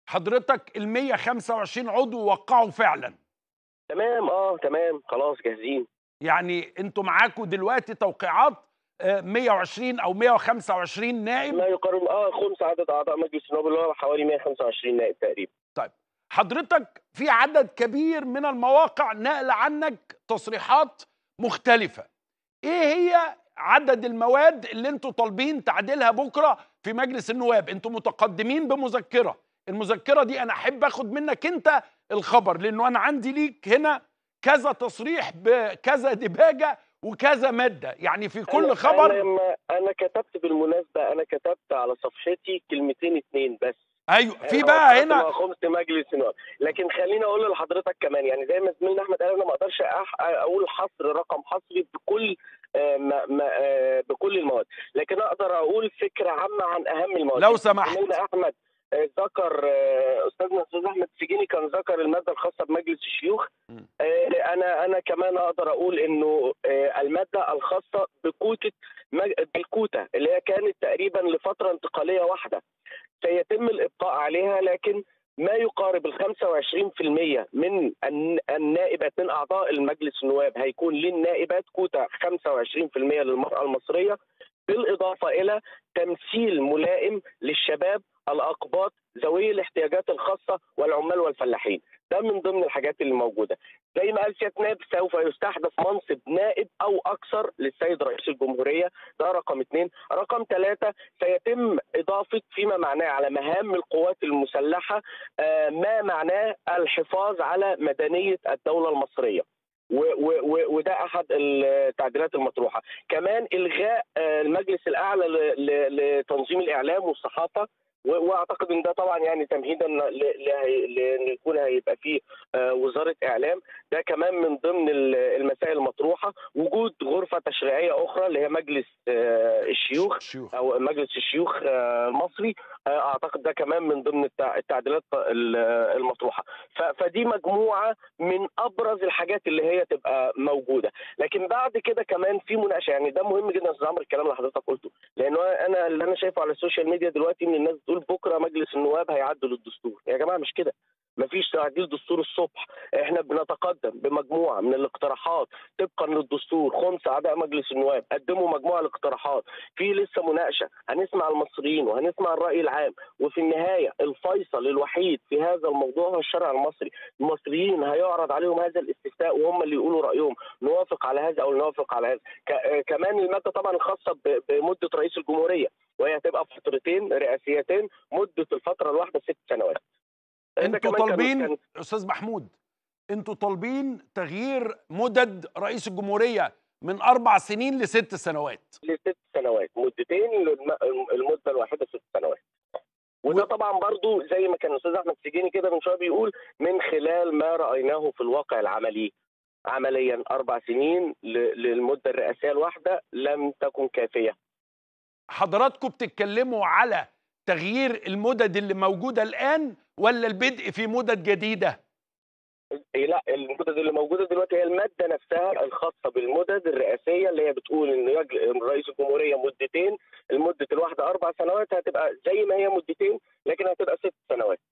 حضرتك ال 125 عضو وقعوا فعلا تمام اه تمام خلاص جاهزين يعني انتوا معاكم دلوقتي توقيعات آه، 120 او 125 نائب ما يقارب اه خمس عدد اعضاء مجلس النواب اللي هو حوالي 125 نائب تقريبا طيب حضرتك في عدد كبير من المواقع نقل عنك تصريحات مختلفة ايه هي عدد المواد اللي انتوا طالبين تعديلها بكرة في مجلس النواب انتوا متقدمين بمذكرة المذكرة دي انا احب اخد منك انت الخبر لانه انا عندي ليك هنا كذا تصريح بكذا دباجة وكذا مادة يعني في كل أنا خبر انا, ما انا كتبت بالمناسبه انا كتبت على صفحتي كلمتين اتنين بس ايوه في أنا بقى وقعت هنا مع خمس مجلس النواب لكن خليني اقول لحضرتك كمان يعني زي ما زميلنا احمد قال انا ما اقدرش أح- اقول حصر رقم حصري بكل آه، ما ما آه، بكل المواد لكن اقدر اقول فكره عامه عن اهم المواد لو سمحت. زميلنا احمد آه، ذكر آه، استاذنا الاستاذ احمد سجيني كان ذكر الماده الخاصه بمجلس الشيوخ م. آه، انا انا كمان اقدر اقول انه آه، الماده الخاصه بكوته مج- بالكوته اللي هي كانت تقريبا لفتره انتقاليه واحده سيتم الابقاء عليها لكن ما يقارب ال 25% من الن- النائبات من اعضاء المجلس النواب هيكون للنائبات كوتا 25% للمراه المصريه بالاضافه الى تمثيل ملائم للشباب الاقباط ذوي الاحتياجات الخاصه والعمال والفلاحين ده من ضمن الحاجات اللي موجوده زي ما قال سياده نائب سوف يستحدث منصب نائب او اكثر للسيد رئيس الجمهوريه ده رقم اثنين رقم ثلاثه سيتم اضافه فيما معناه على مهام القوات المسلحه آه، ما معناه الحفاظ على مدنيه الدوله المصريه و- و- و- وده احد التعديلات المطروحه كمان الغاء آه، المجلس الاعلى ل- ل- لتنظيم الاعلام والصحافه و- واعتقد ان ده طبعا يعني تمهيدا ل- ل- لان يكون هيبقى فيه آه، وزاره اعلام ده كمان من ضمن ال- المسائل المطروحه وجود غرفه تشريعيه اخرى اللي هي مجلس آه، الشيوخ شيوخ او مجلس الشيوخ آه، المصري آه، اعتقد ده كمان من ضمن التع- التعديلات ال- المطروحه ف- فدي مجموعه من ابرز الحاجات اللي هي تبقى موجوده لكن بعد كده كمان في مناقشه يعني ده مهم جدا يا استاذ عمرو الكلام اللي حضرتك قلته لانه انا اللي انا شايفه على السوشيال ميديا دلوقتي ان الناس بتقول بكره مجلس النواب هيعدل الدستور يا جماعه مش كده مفيش تعديل دستور الصبح احنا بنتقدم بمجموعه من الاقتراحات طبقا للدستور خمس اعضاء مجلس النواب قدموا مجموعه الاقتراحات في لسه مناقشه هنسمع المصريين وهنسمع الراي العام وفي النهايه الفيصل الوحيد في هذا الموضوع هو الشارع المصري المصريين هيعرض عليهم هذا الاستفتاء وهم اللي يقولوا رايهم نوافق على هذا او نوافق على هذا ك- آه، كمان الماده طبعا الخاصه ب- بمده رئيس الجمهوريه وهي هتبقى فترتين رئاسيتين مده الفتره الواحده ست سنوات ده انتوا كمان كان- طالبين كان- استاذ محمود انتوا طالبين تغيير مدد رئيس الجمهوريه من اربع سنين لست سنوات لست سنوات مدتين للم- المده الواحده ست سنوات وده و- طبعا برضو زي ما كان الاستاذ احمد سجيني كده من شويه بيقول من خلال ما رايناه في الواقع العملي عمليا اربع سنين ل- للمده الرئاسيه الواحده لم تكن كافيه حضراتكم بتتكلموا على تغيير المدد اللي موجوده الان ولا البدء في مدد جديده إيه لا المدد اللي موجوده دلوقتي هي الماده نفسها الخاصه بالمدد الرئاسيه اللي هي بتقول ان يجل- رئيس الجمهوريه مدتين المده الواحده اربع سنوات هتبقى زي ما هي مدتين لكن هتبقى ست سنوات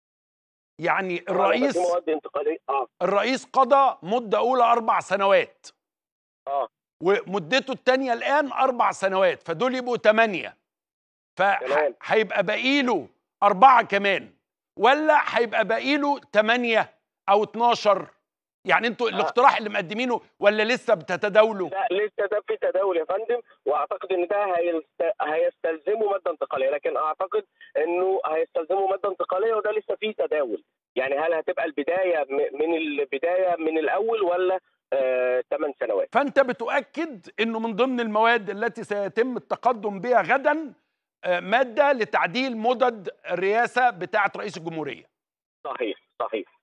يعني طبعاً الرئيس دي مواد انتقاليه اه الرئيس الرئيس قضى مده اولى اربع سنوات اه ومدته الثانيه الان اربع سنوات فدول يبقوا ثمانيه تمام. فهيبقى باقي له اربعه كمان ولا هيبقى باقي له ثمانيه او 12 يعني انتوا الاقتراح اللي مقدمينه ولا لسه بتتداولوا لا لسه ده في تداول يا فندم واعتقد ان ده هيست... هيستلزمه ماده انتقاليه لكن اعتقد انه هيستلزمه ماده انتقاليه وده لسه فيه تداول يعني هل هتبقى البدايه م- من البدايه من الاول ولا آه 8 سنوات فانت بتؤكد انه من ضمن المواد التي سيتم التقدم بها غدا آه، ماده لتعديل مدد الرئاسه بتاعه رئيس الجمهوريه صحيح صحيح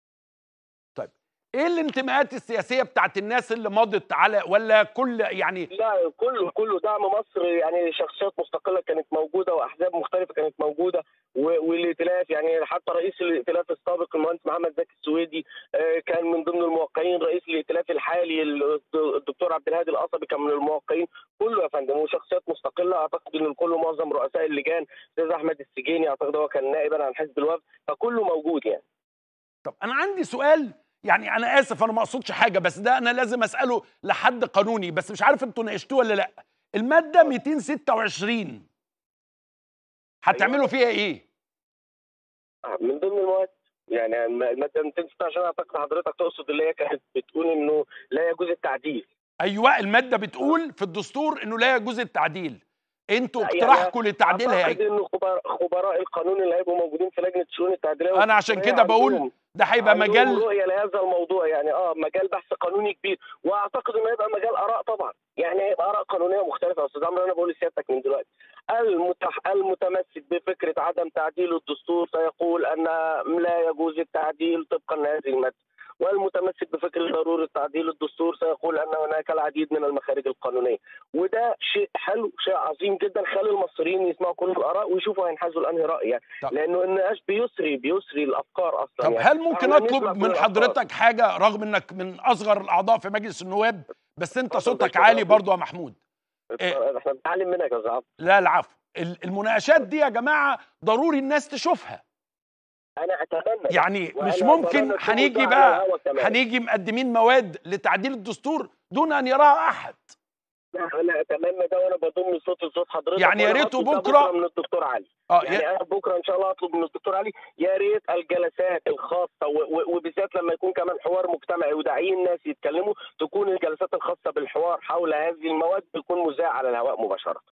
ايه الانتماءات السياسيه بتاعت الناس اللي مضت على ولا كل يعني لا كله كله دعم مصر يعني شخصيات مستقله كانت موجوده واحزاب مختلفه كانت موجوده و- والائتلاف يعني حتى رئيس الائتلاف السابق المهندس محمد زكي السويدي آه، كان من ضمن الموقعين رئيس الائتلاف الحالي ال- الدكتور عبد الهادي القصبي كان من الموقعين كله يا فندم وشخصيات مستقله اعتقد ان الكل معظم رؤساء اللجان استاذ احمد السجيني اعتقد هو كان نائبا عن حزب الوفد فكله موجود يعني طب انا عندي سؤال يعني انا اسف انا ما اقصدش حاجه بس ده انا لازم اساله لحد قانوني بس مش عارف انتوا ناقشتوه ولا لا الماده 226 هتعملوا فيها ايه من ضمن المواد يعني الماده 226 اعتقد حضرتك تقصد اللي هي كانت بتقول انه لا يجوز التعديل ايوه الماده بتقول في الدستور انه لا يجوز التعديل انتوا لا، يعني اقتراحكم لتعديلها اعتقد ايه ان خبراء, خبراء القانون اللي هيبقوا موجودين في لجنه الشؤون التعديليه انا عشان والدستورية كده بقول عندهم- ده هيبقى عندهم مجال رؤيه لهذا الموضوع يعني اه مجال بحث قانوني كبير واعتقد انه هيبقى مجال اراء طبعا يعني هيبقى اراء قانونيه مختلفه يا استاذ عمرو انا بقول لسيادتك من دلوقتي المتح... المتمسك بفكره عدم تعديل الدستور سيقول ان لا يجوز التعديل طبقا لهذه الماده والمتمسك بفكره ضروره تعديل الدستور سيقول ان هناك العديد من المخارج القانونيه وده شيء حلو شيء عظيم جدا خلي المصريين يسمعوا كل الاراء ويشوفوا هينحازوا لانهي راي يعني طب. لانه النقاش بيسري بيسري الافكار اصلا طب يعني. هل ممكن إحنا اطلب نسمع كل من الأفكار. حضرتك حاجه رغم انك من اصغر الاعضاء في مجلس النواب بس انت اتفضل صوتك دكتور عالي عبد. برضو يا محمود إيه؟ احنا بنتعلم منك يا زعب لا العفو ال- المناقشات دي يا جماعه ضروري الناس تشوفها انا اتمنى يعني وأنا مش ممكن أتمنى تكون هنيجي ده بقى على الهوا كمان. هنيجي مقدمين مواد لتعديل الدستور دون ان يراها احد انا اتمنى ده وانا بضم صوت لصوت حضرتك يعني يا وأنا ريته هطلب ده بكرة- من الدكتور علي اه يعني يا- انا بكره ان شاء الله هطلب من الدكتور علي يا ريت الجلسات الخاصه و- و- وبالذات لما يكون كمان حوار مجتمعي وداعيين ناس يتكلموا تكون الجلسات الخاصه بالحوار حول هذه المواد تكون مذاعه على الهواء مباشره